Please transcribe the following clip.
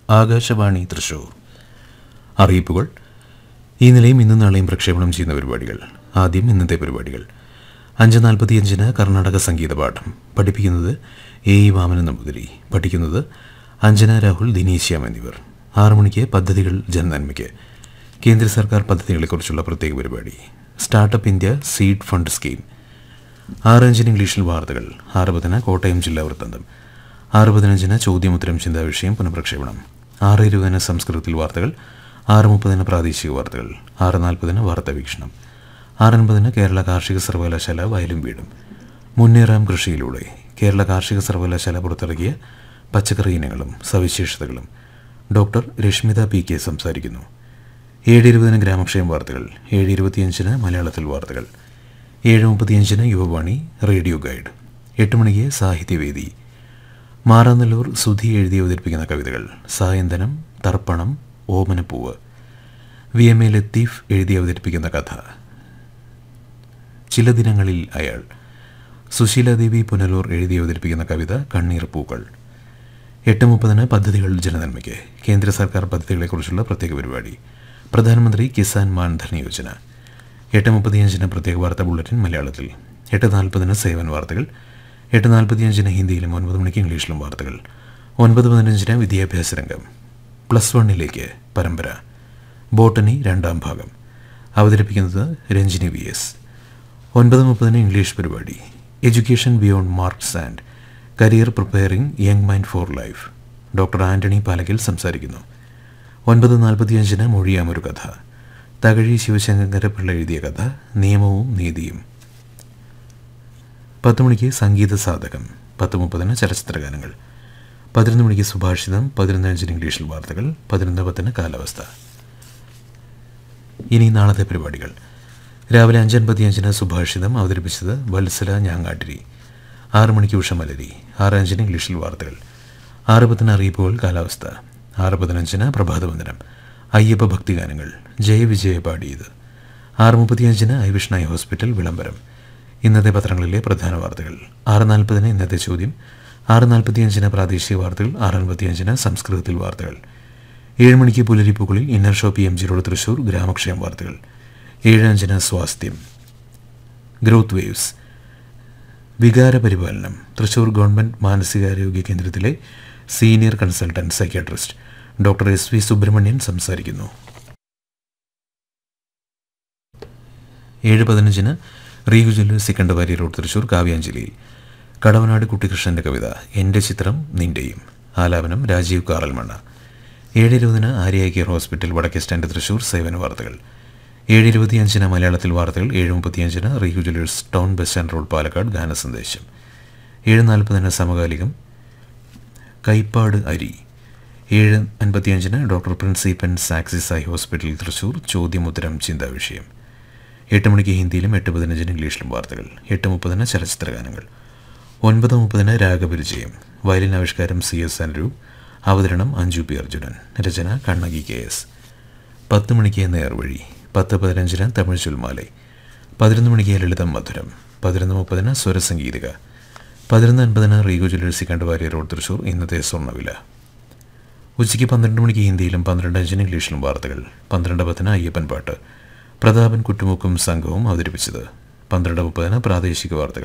ആകാശവാണി തൃശൂർ അറിയിപ്പുകൾ ഈ നിലയും ഇന്നും നാളെയും പ്രക്ഷേപണം ചെയ്യുന്ന പരിപാടികൾ ആദ്യം ഇന്നത്തെ പരിപാടികൾ അഞ്ച് നാൽപ്പത്തിയഞ്ചിന് കർണാടക സംഗീത പാഠം പഠിപ്പിക്കുന്നത് എ ഇ വാമന നമ്പൂതിരി പഠിക്കുന്നത് അഞ്ജന രാഹുൽ ദിനേശ്യാം എന്നിവർ ആറു മണിക്ക് പദ്ധതികൾ ജനനന്മയ്ക്ക് കേന്ദ്ര സർക്കാർ പദ്ധതികളെക്കുറിച്ചുള്ള പ്രത്യേക പരിപാടി startup India seed fund scheme ആറ് അഞ്ചിന് ഇംഗ്ലീഷിൽ വാർത്തകൾ ആറ് പതിന് കോട്ടയം ജില്ലാ വൃത്താന്തം ആറ് പതിനഞ്ചിന് ചോദ്യമുത്തരം ചിന്താ വിഷയം പുനഃപ്രക്ഷേപണം ആറ് ഇരുപതിന് സംസ്കൃതത്തിൽ വാർത്തകൾ ആറ് മുപ്പതിന് പ്രാദേശിക വാർത്തകൾ ആറ് നാൽപ്പതിന് വാർത്താ വീക്ഷണം ആറ് അൻപതിന് കേരള കാർഷിക സർവകലാശാല വയലും വീടും മുന്നേറാം കൃഷിയിലൂടെ കേരള കാർഷിക സർവകലാശാല പുറത്തിറക്കിയ പച്ചക്കറി ഇനങ്ങളും സവിശേഷതകളും ഡോക്ടർ രശ്മിത പി കെ സംസാരിക്കുന്നു ഏഴ് ഇരുപതിന് ഗ്രാമക്ഷേമ വാർത്തകൾ ഏഴ് ഇരുപത്തിയഞ്ചിന് മലയാളത്തിൽ വാർത്തകൾ ഏഴ് മുപ്പത്തിയഞ്ചിന് യുവവാണി റേഡിയോ ഗൈഡ് എട്ട് മണിക്ക് സാഹിത്യവേദി മാറാനല്ലൂർ സുധി എഴുതി അവതരിപ്പിക്കുന്ന കവിതകൾ സായന്തനം തർപ്പണം ഓമനപ്പൂവ് വി എം എ ലത്തീഫ് എഴുതി അവതരിപ്പിക്കുന്ന കഥ ചില ദിനങ്ങളിൽ അയാൾ സുശീലാദേവി പുനലൂർ എഴുതി അവതരിപ്പിക്കുന്ന കവിത കണ്ണീർ പൂക്കൾ എട്ട് മുപ്പതിന് പദ്ധതികൾ ജനനന്മയ്ക്ക് കേന്ദ്ര സർക്കാർ പദ്ധതികളെക്കുറിച്ചുള്ള പ്രത്യേക പരിപാടി പ്രധാനമന്ത്രി കിസാൻ മാൻ ധൻ യോജന എട്ട് മുപ്പത്തിയഞ്ചിന് പ്രത്യേക വാർത്താ ബുള്ളറ്റിൻ മലയാളത്തിൽ എട്ട് നാൽപ്പതിന് സേവൻ വാർത്തകൾ എട്ട് നാൽപ്പത്തിയഞ്ചിന് ഹിന്ദിയിലും ഒൻപത് മണിക്ക് ഇംഗ്ലീഷിലും വാർത്തകൾ ഒൻപത് പതിനഞ്ചിന് വിദ്യാഭ്യാസ രംഗം പ്ലസ് വണ്ണിലേക്ക് പരമ്പര ബോട്ടണി രണ്ടാം ഭാഗം അവതരിപ്പിക്കുന്നത് രഞ്ജിനി വി എസ് ഒൻപത് മുപ്പതിന് ഇംഗ്ലീഷ് പരിപാടി education beyond marks and career preparing young mind for life doctor Antony പാലകിൽ സംസാരിക്കുന്നു ഒൻപത് നാൽപ്പത്തിയഞ്ചിന് മൊഴിയാമൊരു കഥ തകഴി ശിവശങ്കരപിള്ള എഴുതിയ കഥ നിയമവും നീതിയും പത്ത് മണിക്ക് സംഗീത സാധകം പത്ത് മുപ്പതിന് ചലച്ചിത്രഗാനങ്ങൾ പതിനൊന്ന് മണിക്ക് സുഭാഷിതം പതിനൊന്ന് അഞ്ചിന് ഇംഗ്ലീഷിൽ വാർത്തകൾ പതിനൊന്ന് പത്തിന് കാലാവസ്ഥ ഇനി നാളത്തെ പരിപാടികൾ രാവിലെ അഞ്ചൻപത്തിയഞ്ചിന് സുഭാഷിതം അവതരിപ്പിച്ചത് വത്സല ഞാങ്ങാട്ടിരി ആറ് മണിക്ക് ഉഷമലരി ആറ് അഞ്ചിന് ഇംഗ്ലീഷിൽ വാർത്തകൾ ആറ് പത്തിന് അറിയിപ്പുകൾ കാലാവസ്ഥ ആറ് പതിനഞ്ചിന് പ്രഭാതവന്ദനം അയ്യപ്പ ഭക്തിഗാനങ്ങൾ ജയവിജയ പാടിയത് ആറ് മുപ്പത്തിയഞ്ചിന് ഐവിഷ്ണായ ഹോസ്പിറ്റൽ വിളംബരം ഇന്നത്തെ പത്രങ്ങളിലെ പ്രധാന വാർത്തകൾ ആറ് നാൽപ്പതിന് ഇന്നത്തെ ചോദ്യം ആറ് നാൽപ്പത്തിയഞ്ചിന് പ്രാദേശിക വാർത്തകൾ ആറ് അൻപത്തിയഞ്ചിന് സംസ്കൃതത്തിൽ വാർത്തകൾ ഏഴ് മണിക്ക് പുലരിപ്പുകളിൽ inner shop M G road Thrissur ഗ്രാമക്ഷേമ വാർത്തകൾ ഏഴ് അഞ്ചിന് സ്വാസ്ഥ്യം ഗ്രോത്ത് വേവ്സ് വികാരപരിപാലനം തൃശൂർ ഗവൺമെൻറ് മാനസികാരോഗ്യ കേന്ദ്രത്തിലെ senior consultant psychiatrist doctor S V Subrahmanyan സംസാരിക്കുന്നു ഏഴ് പതിനഞ്ചിന് റീഗു ജ്വല്ലർ സിക്കണ്ടവാരി റോഡ് തൃശൂർ കാവ്യാഞ്ജലി കടവനാട് കുട്ടികൃഷ്ണന്റെ കവിത എൻ്റെ ചിത്രം നിന്റെയും ആലാപനം രാജീവ് കാറൽമണ്ണ ഏഴ് ഇരുപതിന് ആര്യ കെയർ ഹോസ്പിറ്റൽ വടക്കേ സ്റ്റാൻഡ് തൃശൂർ സേവന വാർത്തകൾ ഏഴ് ഇരുപത്തിയഞ്ചിന് മലയാളത്തിൽ വാർത്തകൾ ഏഴ് മുപ്പത്തിയഞ്ചിന് റീഗു jewellers town bus stand road Palakkad ഗാനസന്ദേശം ഏഴ് നാൽപ്പതിന് സമകാലികം കൈപ്പാട് അരി ഏഴ് അൻപത്തിയഞ്ചിന് ഡോക്ടർ പ്രിൻസിപ്പൻ സാക്സിസ് ഐ ഹോസ്പിറ്റൽ തൃശൂർ ചോദ്യമുത്തരം ചിന്താ വിഷയം എട്ട് മണിക്ക് ഹിന്ദിയിലും എട്ട് പതിനഞ്ചിന് ഇംഗ്ലീഷിലും വാർത്തകൾ എട്ട് മുപ്പതിന് ചലച്ചിത്രഗാനങ്ങൾ ഒൻപത് മുപ്പതിന് രാഗപരിചയം വയലിൻ ആവിഷ്കാരം സി എസ് അനുരൂപ് അവതരണം അഞ്ജു പി അർജുനൻ രചന കണ്ണകി കെ എസ് പത്ത് മണിക്ക് നേർവഴി പത്ത് പതിനഞ്ചിന് തമിഴ് ചുൽമാലൈ പതിനൊന്ന് മണിക്ക് ലളിതം മധുരം പതിനൊന്ന് മുപ്പതിന് സ്വരസംഗീതിക പതിനൊന്ന് അൻപതിന് റീഗോ ജ്വല്ലേഴ്സി കണ്ടുവാരി റോഡ് തൃശൂർ ഇന്നത്തെ സ്വർണ്ണവില ഉച്ചയ്ക്ക് പന്ത്രണ്ട് മണിക്ക് ഹിന്ദിയിലും പന്ത്രണ്ട് അഞ്ചിന് ഇംഗ്ലീഷിലും വാർത്തകൾ പന്ത്രണ്ട് പത്തിന് അയ്യപ്പൻ പാട്ട് പ്രതാപൻ കുറ്റുമുക്കും സംഘവും അവതരിപ്പിച്ചത് പന്ത്രണ്ട് മുപ്പതിന് പ്രാദേശിക വാർത്തകൾ